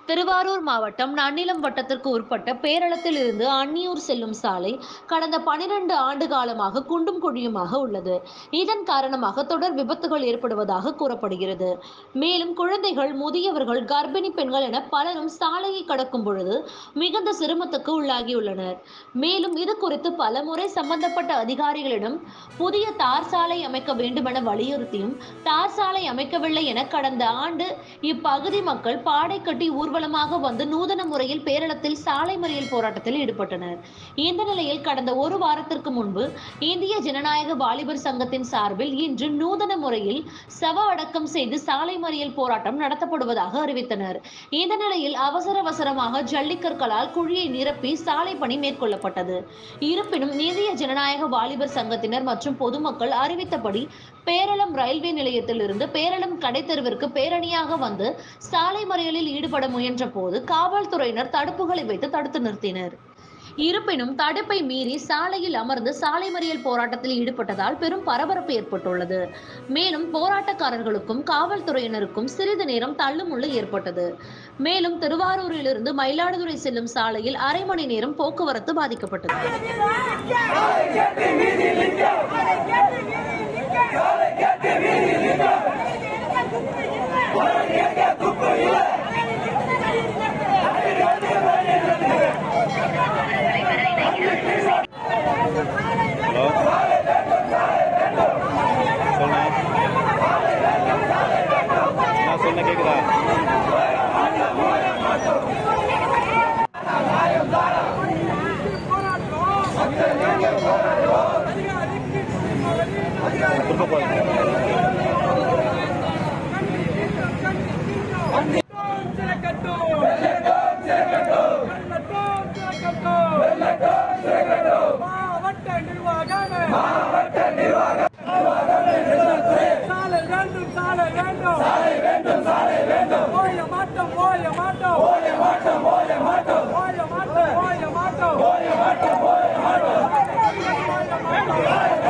திருவாரூர் மாவட்டம் நன்னிலம் வட்டத்திற்கு உட்பட்ட பேரளத்தில் இருந்து அன்னியூர் செல்லும் சாலை கடந்த பனிரெண்டு ஆண்டு காலமாக குண்டும் குழியுமாக உள்ளது இதன் காரணமாக தொடர் விபத்துகள் ஏற்படுவதாக கூறப்படுகிறது மேலும் குழந்தைகள் முதியவர்கள் கர்ப்பிணி பெண்கள் என பலரும் சாலையை கடக்கும் பொழுது மிகுந்த சிரமத்துக்கு உள்ளாகியுள்ளனர் மேலும் இது குறித்து பலமுறை சம்பந்தப்பட்ட அதிகாரிகளிடம் புதிய தார் சாலை அமைக்க வேண்டுமென வலியுறுத்தியும் தார் சாலை அமைக்கவில்லை என கடந்த ஆண்டு இப்பகுதி மக்கள் பாடை கட்டி ஊர்வலமாக வந்து நூதன முறையில் பேரளத்தில் சாலை மறியல் போராட்டத்தில் ஈடுபட்டனர் இந்த நிலையில் கடந்த ஒரு வாரத்திற்கு முன்பு இந்திய ஜனநாயக வாலிபர் சங்கத்தின் சார்பில் இன்று நூதன முறையில் சவ அடக்கம் செய்து சாலை மறியல் போராட்டம் நடத்தப்படுவதாக அறிவித்தனர் இந்த நிலையில் அவசர அவசரமாக ஜல்லிக்கற்களால் குழியை நிரப்பி சாலை பணி மேற்கொள்ளப்பட்டது இருப்பினும் இந்திய ஜனநாயக வாலிபர் சங்கத்தினர் மற்றும் பொதுமக்கள் அறிவித்தபடி பேரளம் ரயில்வே நிலையத்திலிருந்து பேரளம் கடைத்தெருவிற்கு பேரணியாக வந்து சாலை மறியலில் ஈடுபட முயன்ற போது காவல்துறையினர் தடுப்புகளை வைத்து தடுத்து நிறுத்தினர் இருப்பினும் தடுப்பை மீறி சாலையில் அமர்ந்து சாலை மறியல் போராட்டத்தில் ஈடுபட்டதால் பெரும் பரபரப்பு ஏற்பட்டுள்ளது மேலும் போராட்டக்காரர்களுக்கும் காவல்துறையினருக்கும் சிறிது நேரம் தள்ளுமுள்ளு ஏற்பட்டது மேலும் திருவாரூரிலிருந்து மயிலாடுதுறை செல்லும் சாலையில் அரை மணி நேரம் போக்குவரத்து பாதிக்கப்பட்டது ஹலோ சொல்லுண்ணே நான் சொன்ன கேக்குதா திரும்ப போதும் மாவட்ட நிர்வாகமே சாலை வேண்டும் சாலை வேண்டும் சாலை வேண்டும் சாலை வேண்டும் ஓய மாட்டோம் ஓய மாட்டோம் ஓய மாட்டோம் ஓய மாட்டோம் ஓய மாட்டோம் ஓய மாட்டோம் ஓய மாட்டோம் ஓய மாட்டோம்